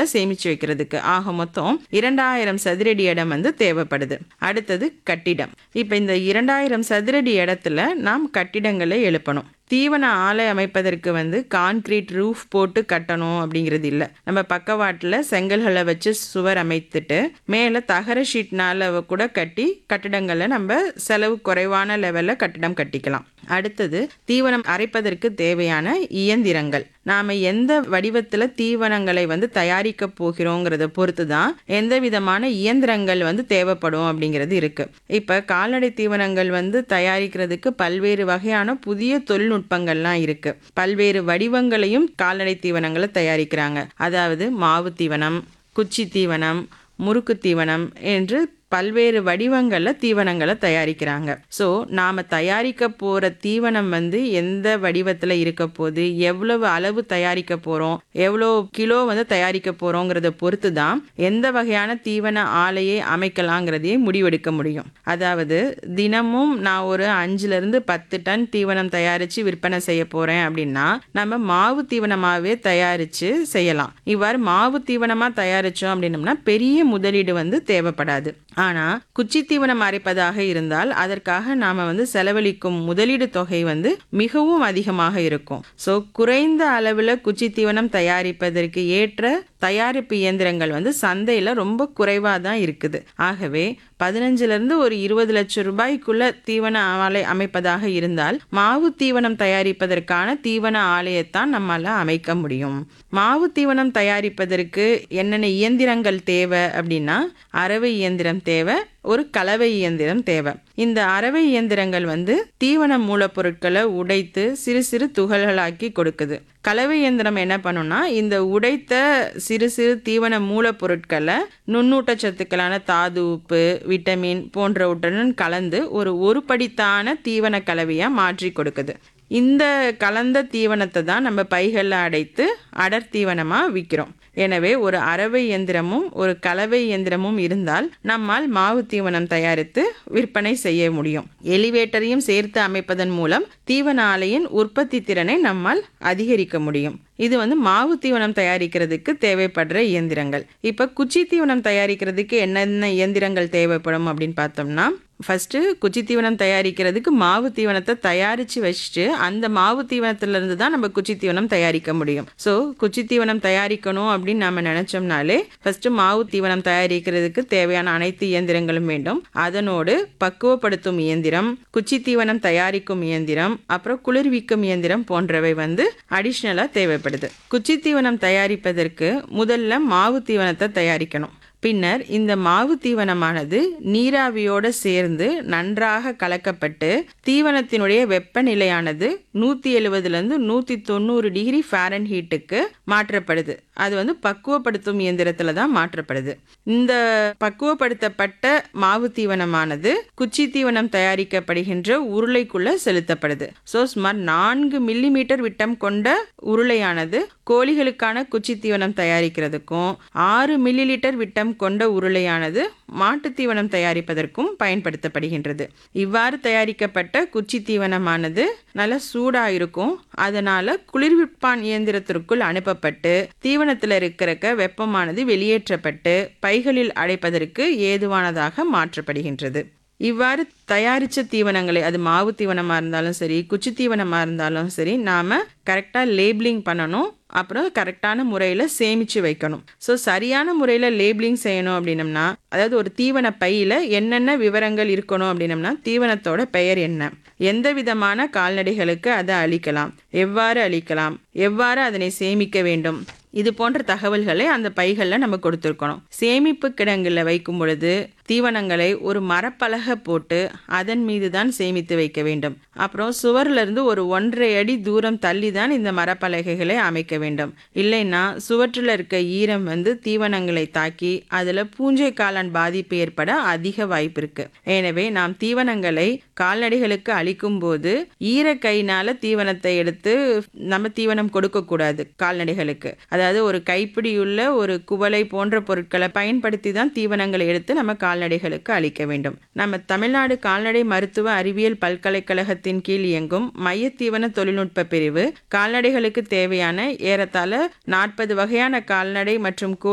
தீவனங்களை சேமிச்சு வைக்கிறதுக்கு ஆக மொத்தம் இரண்டாயிரம் சதுரடி இடம் வந்து தேவைப்படுது அடுத்தது கட்டிடம் இப்போ இந்த இரண்டாயிரம் சதுரடி இடத்துல நாம் கட்டிடங்களை எழுப்பணும் தீவன ஆலை அமைப்பதற்கு வந்து கான்கிரீட் ரூஃப் போட்டு கட்டணும் அப்படிங்கிறது இல்லை நம்ம பக்கவாட்டில் செங்கல்களை வச்சு சுவர் அமைத்துட்டு மேலே தகர ஷீட்னால கூட கட்டி கட்டிடங்களை நம்ம செலவு குறைவான லெவலில் கட்டிடம் கட்டிக்கலாம் அடுத்தது தீவனம் அரைப்பதற்கு தேவையான இயந்திரங்கள் நாம் எந்த வடிவத்தில் தீவனங்களை வந்து தயாரிக்க போகிறோங்கிறத பொறுத்து தான் எந்த விதமான இயந்திரங்கள் வந்து தேவைப்படும் அப்படிங்கிறது இருக்குது இப்போ கால்நடை தீவனங்கள் வந்து தயாரிக்கிறதுக்கு பல்வேறு வகையான புதிய தொழில்நுட்பங்கள்லாம் இருக்குது பல்வேறு வடிவங்களையும் கால்நடை தீவனங்களை தயாரிக்கிறாங்க அதாவது மாவு தீவனம் குச்சி தீவனம் முறுக்கு தீவனம் என்று பல்வேறு வடிவங்களில் தீவனங்களை தயாரிக்கிறாங்க ஸோ நாம் தயாரிக்க போகிற தீவனம் வந்து எந்த வடிவத்தில் இருக்க போகுது எவ்வளவு அளவு தயாரிக்க போகிறோம் எவ்வளோ கிலோ வந்து தயாரிக்க போகிறோங்கிறத பொறுத்து தான் எந்த வகையான தீவன ஆலையை அமைக்கலாங்கிறதையே முடிவெடுக்க முடியும் அதாவது தினமும் நான் ஒரு அஞ்சுலேருந்து பத்து டன் தீவனம் தயாரித்து விற்பனை செய்ய போகிறேன் அப்படின்னா நம்ம மாவு தீவனமாகவே தயாரித்து செய்யலாம் இவ்வாறு மாவு தீவனமாக தயாரித்தோம் அப்படின்னம்னா பெரிய முதலீடு வந்து தேவைப்படாது ஆனால் குச்சி தீவனம் அரைப்பதாக இருந்தால் அதற்காக நாம் வந்து செலவழிக்கும் முதலீடு தொகை வந்து மிகவும் அதிகமாக இருக்கும் ஸோ குறைந்த அளவில் குச்சி தீவனம் தயாரிப்பதற்கு ஏற்ற தயாரிப்பு இயந்திரங்கள் வந்து சந்தையில் ரொம்ப குறைவாக தான் இருக்குது ஆகவே பதினஞ்சுலேருந்து ஒரு இருபது லட்சம் ரூபாய்க்குள்ள தீவன ஆலை அமைப்பதாக இருந்தால் மாவு தீவனம் தயாரிப்பதற்கான தீவன ஆலையைத்தான் நம்மால் அமைக்க முடியும் மாவு தீவனம் தயாரிப்பதற்கு என்னென்ன இயந்திரங்கள் தேவை அப்படின்னா அரவை இயந்திரம் தேவை ஒரு கலவை இயந்திரம் தேவை இந்த அரவை இயந்திரங்கள் வந்து தீவன மூலப்பொருட்களை உடைத்து சிறு சிறு துகள்களாக்கி கொடுக்குது கலவை இயந்திரம் என்ன பண்ணுன்னா இந்த உடைத்த சிறு சிறு தீவன மூலப்பொருட்களை நுண்ணூட்டச்சத்துக்களான தாது உப்பு விட்டமின் போன்றவற்றுடன் கலந்து ஒரு ஒரு படித்தான தீவன கலவையாக மாற்றி கொடுக்குது இந்த கலந்த தீவனத்தை தான் நம்ம பைகளில் அடைத்து அடர் தீவனமாக விற்கிறோம் எனவே ஒரு அரவை இயந்திரமும் ஒரு கலவை இயந்திரமும் இருந்தால் நம்மால் மாவு தீவனம் தயாரித்து விற்பனை செய்ய முடியும் எலிவேட்டரையும் சேர்த்து அமைப்பதன் மூலம் தீவன ஆலையின் உற்பத்தி திறனை நம்மால் அதிகரிக்க முடியும் இது வந்து மாவு தீவனம் தயாரிக்கிறதுக்கு தேவைப்படுற இயந்திரங்கள் இப்போ குச்சி தீவனம் தயாரிக்கிறதுக்கு என்னென்ன இயந்திரங்கள் தேவைப்படும் அப்படின்னு பார்த்தோம்னா ஃபஸ்ட்டு குச்சி தீவனம் தயாரிக்கிறதுக்கு மாவு தீவனத்தை தயாரித்து வச்சுட்டு அந்த மாவு தீவனத்திலிருந்து தான் நம்ம குச்சி தீவனம் தயாரிக்க முடியும் ஸோ குச்சி தீவனம் தயாரிக்கணும் அப்படின்னு நம்ம நினச்சோம்னாலே ஃபஸ்ட்டு மாவு தீவனம் தயாரிக்கிறதுக்கு தேவையான அனைத்து இயந்திரங்களும் வேண்டும் அதனோடு பக்குவப்படுத்தும் இயந்திரம் குச்சி தீவனம் தயாரிக்கும் இயந்திரம் அப்புறம் குளிர்விக்கும் இயந்திரம் போன்றவை வந்து அடிஷ்னலாக தேவைப்படுது குச்சி தீவனம் தயாரிப்பதற்கு முதல்ல மாவு தீவனத்தை தயாரிக்கணும் பின்னர் இந்த மாவு தீவனமானது நீராவியோடு சேர்ந்து நன்றாக கலக்கப்பட்டு தீவனத்தினுடைய வெப்பநிலையானது நூற்றி எழுபதுலேருந்து நூற்றி தொண்ணூறு டிகிரி ஃபாரன் ஹீட்டுக்கு மாற்றப்படுது அது வந்து பக்குவப்படுத்தும் இயந்திரத்தில் தான் மாற்றப்படுது இந்த பக்குவப்படுத்தப்பட்ட மாவு தீவனமானது குச்சி தீவனம் தயாரிக்கப்படுகின்ற உருளைக்குள்ள செலுத்தப்படுது ஸோ சுமார் நான்கு மில்லி மீட்டர் விட்டம் கொண்ட உருளையானது கோழிகளுக்கான குச்சி தீவனம் தயாரிக்கிறதுக்கும் ஆறு மில்லி லிட்டர் விட்டம் கொண்ட உருளையானது மாட்டு தீவனம் தயாரிப்பதற்கும் பயன்படுத்தப்படுகின்றது இவ்வாறு தயாரிக்கப்பட்ட குச்சி தீவனமானது நல்லா சூடாக இருக்கும் அதனால் குளிர்விப்பான் இயந்திரத்திற்குள் அனுப்பப்பட்டு தீவனத்தில் இருக்கிறக்க வெப்பமானது வெளியேற்றப்பட்டு பைகளில் அடைப்பதற்கு ஏதுவானதாக மாற்றப்படுகின்றது இவ்வாறு தயாரித்த தீவனங்களை அது மாவு தீவனமாக இருந்தாலும் சரி குச்சி தீவனமாக இருந்தாலும் சரி நாம் கரெக்டாக லேபிளிங் பண்ணணும் அப்புறம் கரெக்டான முறையில் சேமித்து வைக்கணும் ஸோ சரியான முறையில் லேபிளிங் செய்யணும் அப்படின்னம்னா அதாவது ஒரு தீவன பையில் என்னென்ன விவரங்கள் இருக்கணும் அப்படின்னம்னா தீவனத்தோட பெயர் என்ன எந்த விதமான கால்நடைகளுக்கு அதை அளிக்கலாம் எவ்வாறு அளிக்கலாம் எவ்வாறு அதனை சேமிக்க வேண்டும் இது போன்ற தகவல்களை அந்த பைகளில் நம்ம கொடுத்துருக்கணும் சேமிப்பு கிடங்கில் வைக்கும் பொழுது தீவனங்களை ஒரு மரப்பலகை போட்டு அதன் மீது தான் சேமித்து வைக்க வேண்டும் அப்புறம் சுவர்லேருந்து ஒரு ஒன்றரை அடி தூரம் தள்ளி தான் இந்த மரப்பலகைகளை அமைக்க வேண்டும் இல்லைன்னா சுவற்றில் இருக்க ஈரம் வந்து தீவனங்களை தாக்கி அதில் பூஞ்சை காளான் பாதிப்பு ஏற்பட அதிக வாய்ப்பு இருக்கு எனவே நாம் தீவனங்களை கால்நடைகளுக்கு அளிக்கும் போது ஈர கையினால தீவனத்தை எடுத்து நம்ம தீவனம் கொடுக்கக்கூடாது கால்நடைகளுக்கு அதாவது ஒரு கைப்பிடியுள்ள ஒரு குவளை போன்ற பொருட்களை பயன்படுத்தி தான் தீவனங்களை எடுத்து நம்ம கால்நடைகளுக்கு அளிக்க வேண்டும் நம்ம தமிழ்நாடு கால்நடை மருத்துவ அறிவியல் பல்கலைக்கழகத்தின் கீழ் இயங்கும் மைய தீவன தொழில்நுட்ப பிரிவு கால்நடைகளுக்கு தேவையான ஏறத்தாழ நாற்பது வகையான கால்நடை மற்றும்